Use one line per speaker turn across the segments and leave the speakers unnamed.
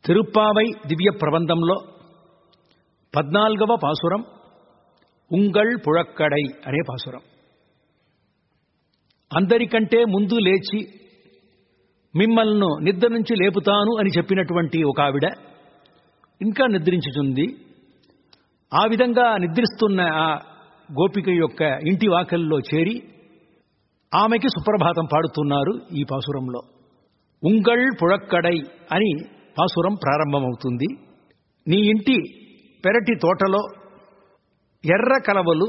తిరుప్పావై దివ్య ప్రబంధంలో పద్నాలుగవ పాసురం ఉంగళ్ పుழక్కడై అనే పాసురం అందరికంటే ముందు లేచి మిమ్మల్ని నిద్ర నుంచి లేపుతాను అని చెప్పినటువంటి ఒక ఆవిడ ఇంకా నిద్రించుతుంది ఆ విధంగా నిద్రిస్తున్న ఆ గోపిక యొక్క ఇంటి వాకల్లో చేరి ఆమెకి సుప్రభాతం పాడుతున్నారు ఈ పాసురంలో ఉంగళ్ పుழక్కడై అని పాసురం ప్రారంభమవుతుంది నీ ఇంటి పెరటి తోటలో ఎర్ర కలవలు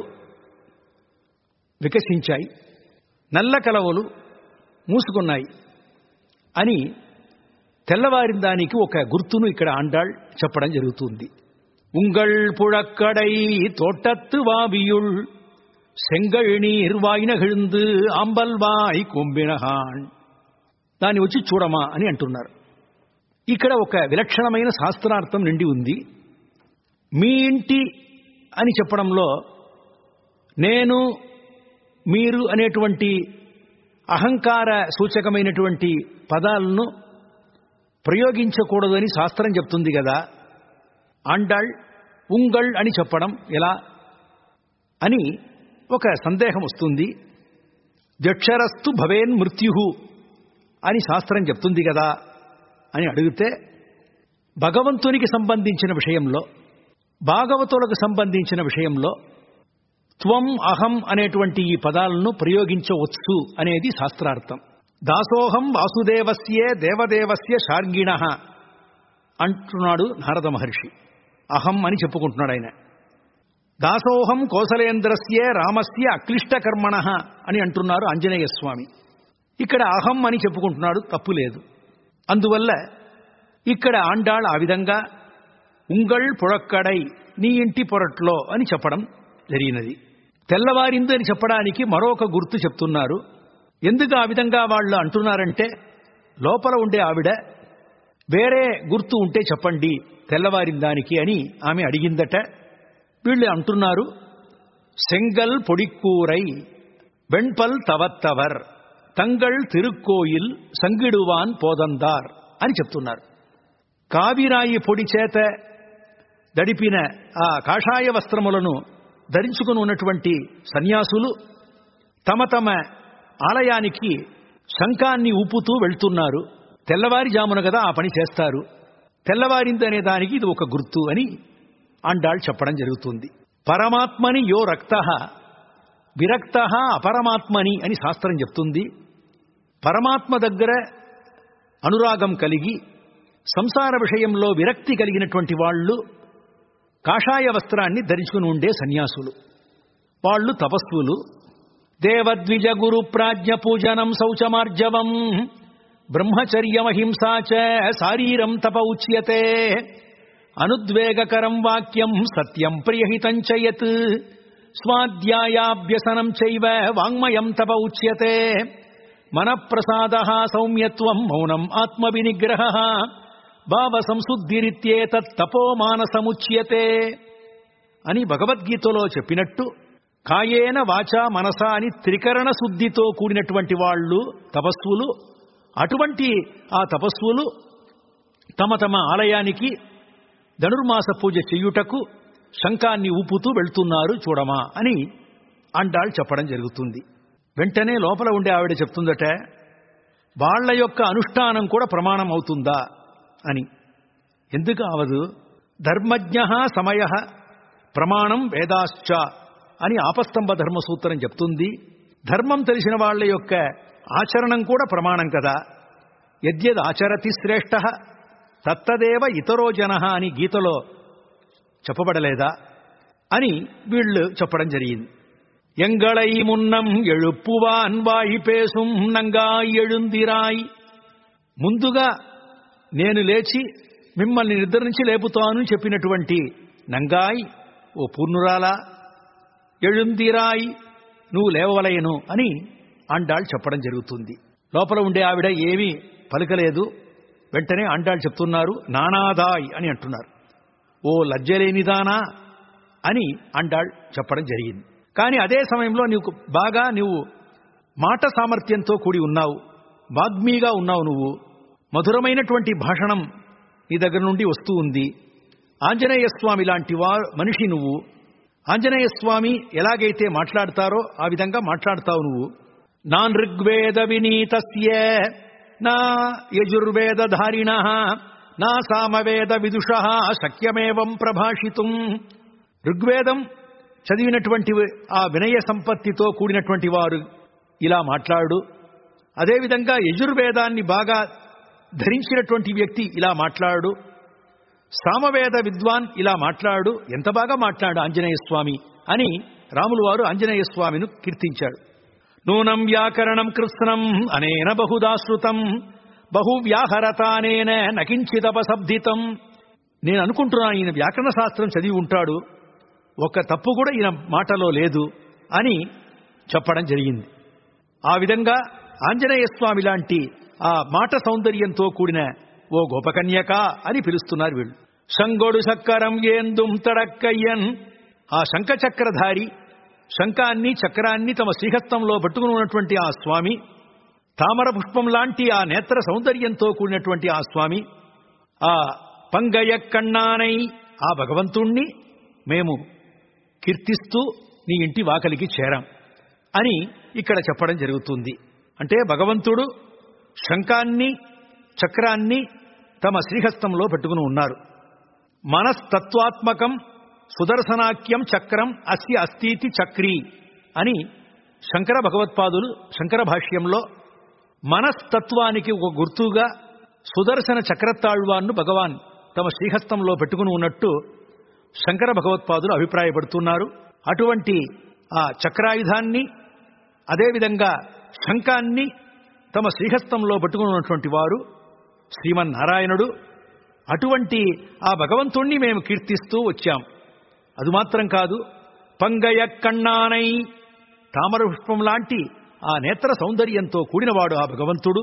వికసించాయి నల్ల కలవలు మూసుకున్నాయి అని తెల్లవారిన దానికి ఒక గుర్తును ఇక్కడ ఆండాళ్ చెప్పడం జరుగుతుంది ఉంగళ్ పుழక్కడై తోட்டத்து வாவியுள் செங்கழ் நீர் வாய்நகிழ்ந்து ఆంబల్వాయ్ కొంబినహాన్ దాన్ని వచ్చి చూడమా అని అంటున్నారు ఇక్కడ ఒక విలక్షణమైన శాస్త్రార్థం నిండి ఉంది మీ ఇంటి అని చెప్పడంలో నేను మీరు అనేటువంటి అహంకార సూచకమైనటువంటి పదాలను ప్రయోగించకూడదని శాస్త్రం చెప్తుంది కదా అండాళ్ ఉంగళ్ అని చెప్పడం ఎలా అని ఒక సందేహం వస్తుంది ద్యక్షరస్తు భవేన్ మృత్యు అని శాస్త్రం చెప్తుంది కదా అని అడిగితే భగవంతునికి సంబంధించిన విషయంలో భాగవతులకు సంబంధించిన విషయంలో త్వం అహం అనేటువంటి ఈ పదాలను ప్రయోగించవచ్చు అనేది శాస్త్రార్థం దాసోహం వాసుదేవస్యే దేవదేవస్య శార్గిణ అంటున్నాడు నారద మహర్షి అహం అని చెప్పుకుంటున్నాడు ఆయన దాసోహం కోసలేంద్రస్యే రామస్య అక్లిష్టకర్మణ అని అంటున్నారు ఆంజనేయ స్వామి ఇక్కడ అహం అని చెప్పుకుంటున్నాడు తప్పు లేదు అందువల్ల ఇక్కడ ఆండాళ్ ఆ విధంగా ఉంగళ్ పుழక్కడై నీ ఇంటి పొరట్లో అని చెప్పడం జరిగినది తెల్లవారింది అని చెప్పడానికి మరొక గుర్తు చెప్తున్నారు ఎందుకు ఆ విధంగా వాళ్ళు అంటున్నారంటే లోపల ఉండే ఆవిడ వేరే గుర్తు ఉంటే చెప్పండి తెల్లవారిన దానికి అని ఆమె అడిగిందట వీళ్ళు అంటున్నారు సెంగల్ పొడిక్కూరై వెణ్పల్ తవత్తవర్ తంగళ్ తిరుక్కోయిల్ సంగిడువాన్ పోదందార్ అని చెప్తున్నారు కావిరాయి పొడి చేత దడిపిన ఆ కాషాయ వస్త్రములను ధరించుకుని ఉన్నటువంటి సన్యాసులు తమ తమ ఆలయానికి శంఖాన్ని ఊపుతూ వెళ్తున్నారు తెల్లవారిజామున కదా ఆ పని చేస్తారు తెల్లవారిందనే దానికి ఇది ఒక గుర్తు అని అండాళ్ చెప్పడం జరుగుతుంది పరమాత్మని యో రక్త విరక్త అపరమాత్మని అని శాస్త్రం చెప్తుంది పరమాత్మ దగ్గర అనురాగం కలిగి సంసార విషయంలో విరక్తి కలిగినటువంటి వాళ్ళు కాషాయ వస్త్రాన్ని ధరించుకుని ఉండే సన్యాసులు వాళ్ళు తపస్సులు దేవద్విజ గురు ప్రాజ్ఞ పూజనం శౌచమార్జవం బ్రహ్మచర్యమహింసా చ శారీరం తప ఉచ్యతే అనుద్వేగకరం వాక్యం సత్యం ప్రియహితం చయత్ స్వాధ్యాయాభ్యసనం చైవ వాంగ్మయం తప ఉచ్యతే మనప్రసాద సౌమ్యత్వం మౌనం ఆత్మవినిగ్రహ భావ సంశుద్ధిరిత్యేతత్ తపో మానసముచ్యతే అని భగవద్గీతలో చెప్పినట్టు కాయేన వాచా మనస అని త్రికరణ శుద్ధితో కూడినటువంటి వాళ్ళు తపస్సులు అటువంటి ఆ తపస్సులు తమ తమ ఆలయానికి ధనుర్మాస పూజ చెయ్యుటకు శంఖాన్ని ఊపుతూ వెళ్తున్నారు చూడమా అని అండాళ్ చెప్పడం జరుగుతుంది వెంటనే లోపల ఉండే ఆవిడ చెప్తుందట వాళ్ల యొక్క అనుష్ఠానం కూడా ప్రమాణం అవుతుందా అని ఎందుకు అవదు ధర్మజ్ఞ సమయ ప్రమాణం వేదాశ్చ అని ఆపస్తంభ ధర్మసూత్రం చెప్తుంది ధర్మం తెలిసిన వాళ్ళ యొక్క ఆచరణం కూడా ప్రమాణం కదా యద్యద్ ఆచరతి శ్రేష్ఠ తత్తదేవ ఇతరో జన అని గీతలో చెప్పబడలేదా అని వీళ్ళు చెప్పడం జరిగింది ఎంగళై మున్నం ఎഴുப்புవాన్ వాయి పేసుం నంగాయి ఎഴുందిరాయి ముందుగా నేను లేచి మిమ్మల్ని నిద్ర నుంచి లేపుతాను చెప్పినటువంటి నంగాయ్ ఓ పూర్ణురాలా ఎഴുందిరాయి నువ్వు లేవవలయను అని అండాళ్ చెప్పడం జరుగుతుంది లోపల ఉండే ఆవిడ ఏమీ పలకలేదు వెంటనే అండాళ్ చెప్తున్నారు నానాదాయ్ అని అంటున్నారు ఓ లజ్జలేనిదానా అని అండాళ్ చెప్పడం జరిగింది కానీ అదే సమయంలో నీకు బాగా నువ్వు మాట సామర్థ్యంతో కూడి ఉన్నావు వాగ్మీగా ఉన్నావు నువ్వు మధురమైనటువంటి భాషణం నీ దగ్గర నుండి వస్తూ ఉంది ఆంజనేయ స్వామి లాంటి వా మనిషి నువ్వు ఆంజనేయ స్వామి ఎలాగైతే మాట్లాడతారో ఆ విధంగా మాట్లాడతావు నువ్వు నాన్ ఋగ్వేద వినీతస్య నా యజుర్వేదధారిణ నా సామవేద విదుష శక్యమేవం ప్రభాషితుం ఋగ్వేదం చదివినటువంటి ఆ వినయ సంపత్తితో కూడినటువంటి వారు ఇలా మాట్లాడు అదేవిధంగా యజుర్వేదాన్ని బాగా ధరించినటువంటి వ్యక్తి ఇలా మాట్లాడు సామవేద విద్వాన్ ఇలా మాట్లాడు ఎంత బాగా మాట్లాడు ఆంజనేయ స్వామి అని రాములు వారు ఆంజనేయ స్వామిను కీర్తించాడు నూనం వ్యాకరణం కృత్స్నం అనేన బహుదాశ్రుతం బహువ్యాహరతానేన నకించితపశబ్దితం నేను అనుకుంటున్నాను ఈయన వ్యాకరణ శాస్త్రం చదివి ఉంటాడు ఒక్క తప్పు కూడా ఈయన మాటలో లేదు అని చెప్పడం జరిగింది ఆ విధంగా ఆంజనేయ స్వామి లాంటి ఆ మాట సౌందర్యంతో కూడిన ఓ గోపకన్యక అని పిలుస్తున్నారు వీళ్ళు శంగొడు చక్కరం ఏందుం తడక్కయ్యన్ ఆ శంఖ చక్రధారి శంఖాన్ని చక్రాన్ని తమ శ్రీహస్తంలో పట్టుకుని ఉన్నటువంటి ఆ స్వామి తామర పుష్పం లాంటి ఆ నేత్ర సౌందర్యంతో కూడినటువంటి ఆ స్వామి ఆ పంగయ కన్నానై ఆ భగవంతుణ్ణి మేము కీర్తిస్తూ నీ ఇంటి వాకలికి చేరాం అని ఇక్కడ చెప్పడం జరుగుతుంది అంటే భగవంతుడు శంఖాన్ని చక్రాన్ని తమ శ్రీహస్తంలో పెట్టుకుని ఉన్నారు మనస్తత్వాత్మకం సుదర్శనాఖ్యం చక్రం అస్య అస్థీతి చక్రీ అని శంకర భగవత్పాదులు శంకర భాష్యంలో మనస్తత్వానికి ఒక గుర్తుగా సుదర్శన చక్రతాళ్వాన్ను భగవాన్ తమ శ్రీహస్తంలో పెట్టుకుని ఉన్నట్టు శంకర భగవత్పాదులు అభిప్రాయపడుతున్నారు అటువంటి ఆ చక్రాయుధాన్ని అదేవిధంగా శంఖాన్ని తమ శ్రీహస్తంలో పట్టుకుని ఉన్నటువంటి వారు శ్రీమన్నారాయణుడు అటువంటి ఆ భగవంతుణ్ణి మేము కీర్తిస్తూ వచ్చాం అది మాత్రం కాదు పంగయ కన్నానై తామర పుష్పం లాంటి ఆ నేత్ర సౌందర్యంతో కూడినవాడు ఆ భగవంతుడు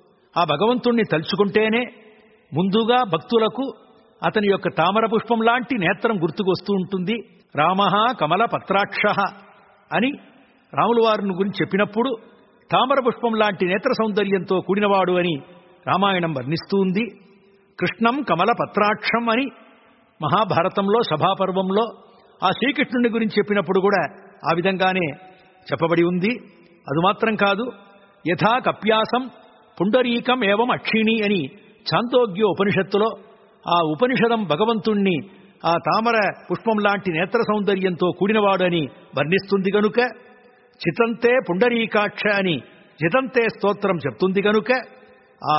ఆ భగవంతుణ్ణి తలుచుకుంటేనే ముందుగా భక్తులకు అతని యొక్క తామర పుష్పం లాంటి నేత్రం గుర్తుకు వస్తూ ఉంటుంది రామ కమల పత్రాక్ష అని రాముల వారిని గురించి చెప్పినప్పుడు తామర పుష్పం లాంటి నేత్ర సౌందర్యంతో కూడినవాడు అని రామాయణం వర్ణిస్తూ ఉంది కృష్ణం కమల పత్రాక్షం అని మహాభారతంలో సభాపర్వంలో ఆ శ్రీకృష్ణుని గురించి చెప్పినప్పుడు కూడా ఆ విధంగానే చెప్పబడి ఉంది అది మాత్రం కాదు యథా కప్యాసం పుండరీకం ఏవం అక్షిణి అని చాందోగ్య ఉపనిషత్తులో ఆ ఉపనిషదం భగవంతుణ్ణి ఆ తామర పుష్పం లాంటి నేత్ర సౌందర్యంతో కూడినవాడు అని వర్ణిస్తుంది గనుక చితంతే పుండరీకాక్ష అని చితంతే స్తోత్రం చెప్తుంది గనుక ఆ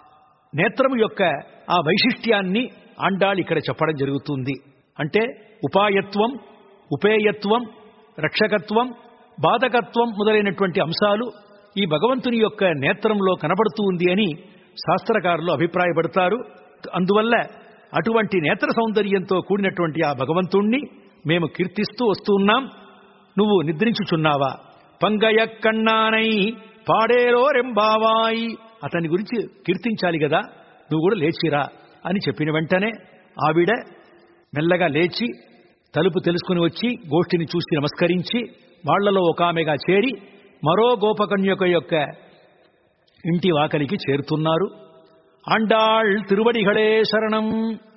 నేత్రము యొక్క ఆ వైశిష్ట్యాన్ని ఆండాళ్ ఇక్కడ చెప్పడం జరుగుతుంది అంటే ఉపాయత్వం ఉపేయత్వం రక్షకత్వం బాధకత్వం మొదలైనటువంటి అంశాలు ఈ భగవంతుని యొక్క నేత్రంలో కనబడుతూ ఉంది అని శాస్త్రకారులు అభిప్రాయపడతారు అందువల్ల అటువంటి నేత్ర సౌందర్యంతో కూడినటువంటి ఆ భగవంతుణ్ణి మేము కీర్తిస్తూ వస్తూ ఉన్నాం నువ్వు నిద్రించుచున్నావా పంగయ కన్నానై పాడేరో రెంబావాయి అతని గురించి కీర్తించాలి కదా నువ్వు కూడా లేచిరా అని చెప్పిన వెంటనే ఆవిడ మెల్లగా లేచి తలుపు తెలుసుకుని వచ్చి గోష్ఠిని చూసి నమస్కరించి వాళ్లలో ఒక ఆమెగా చేరి మరో గోపకన్యక యొక్క ఇంటి వాకలికి చేరుతున్నారు ఆండాళ్ తిరువడిగళే శరణం